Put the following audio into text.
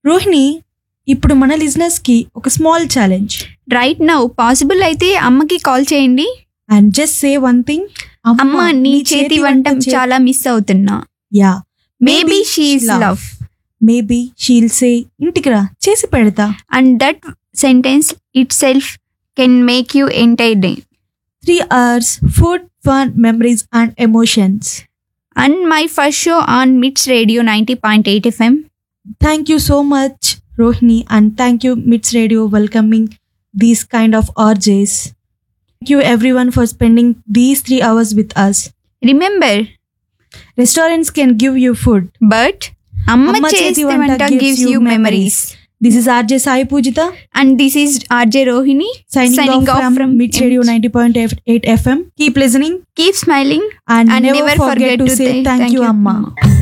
రోహిణి ఇప్పుడు మన లిజినెస్ కి ఒక small challenge right now possible అయితే అమ్మకి కాల్ చేయండి and just say one thing అమ్మ నీ చేతి వంట చాలా మిస్ అవుతున్నా yeah maybe she's love maybe she'll say ఇంటికి రా చేసి పెడతా and that sentence itself can make you entire day three hours food fun memories and emotions and my first show on MITS radio ninety point eight FM thank you so much Rohini and thank you MITS radio welcoming these kind of RJs thank you everyone for spending these three hours with us remember restaurants can give you food but అమ్మ చేతి వంట gives you memories this is RJ Sai Poojitha and this is RJ Rohini signing, Signing off, off from, from Mid Radio 90.8 FM. Keep listening keep smiling and, and never, forget, to say thank, you, Amma.